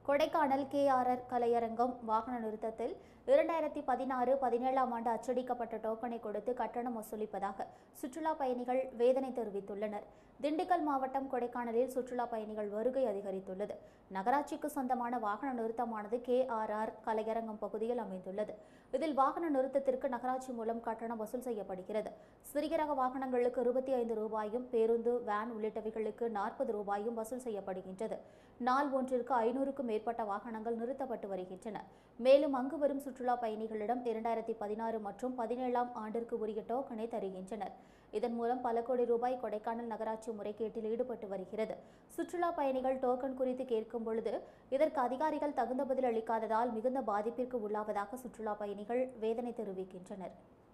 Kodaikanal KRR கலையரங்கம் வாகன நிறுத்தத்தில் இரண்டாயிரத்தி பதினாறு பதினேழாம் ஆண்டு அச்சடிக்கப்பட்ட டோக்கனை கொடுத்து கட்டணம் வசூலிப்பதாக சுற்றுலா பயணிகள் வேதனை தெரிவித்துள்ளனர் திண்டுக்கல் மாவட்டம் கொடைக்கானலில் சுற்றுலா பயணிகள் வருகை அதிகரித்துள்ளது நகராட்சிக்கு சொந்தமான வாகன நிறுத்தமானது கேஆர்ஆர் கலையரங்கம் பகுதியில் அமைந்துள்ளது இதில் வாகன நிறுத்தத்திற்கு நகராட்சி மூலம் கட்டணம் வசூல் செய்யப்படுகிறது சிறிய ரக வாகனங்களுக்கு இருபத்தி ஐந்து ரூபாயும் பேருந்து வேன் உள்ளிட்டவைகளுக்கு நாற்பது ரூபாயும் வசூல் செய்யப்படுகின்றது நாள் ஒன்றிற்கு ஐநூறுக்கும் மேற்பட்ட வாகனங்கள் நிறுத்தப்பட்டு வருகின்றன மேலும் அங்கு வரும் சுற்றுலா பயணிகளிடம் இரண்டாயிரத்தி பதினாறு மற்றும் பதினேழாம் ஆண்டிற்கு உரிய டோக்கனை தருகின்றனர் இதன் மூலம் பல கோடி ரூபாய் கொடைக்கானல் நகராட்சி முறைகேட்டில் ஈடுபட்டு வருகிறது சுற்றுலா பயணிகள் டோக்கன் குறித்து கேட்கும் பொழுது இதற்கு அதிகாரிகள் தகுந்த பதில் அளிக்காததால் மிகுந்த பாதிப்பிற்கு உள்ளாவதாக சுற்றுலா பயணிகள் வேதனை தெரிவிக்கின்றனர்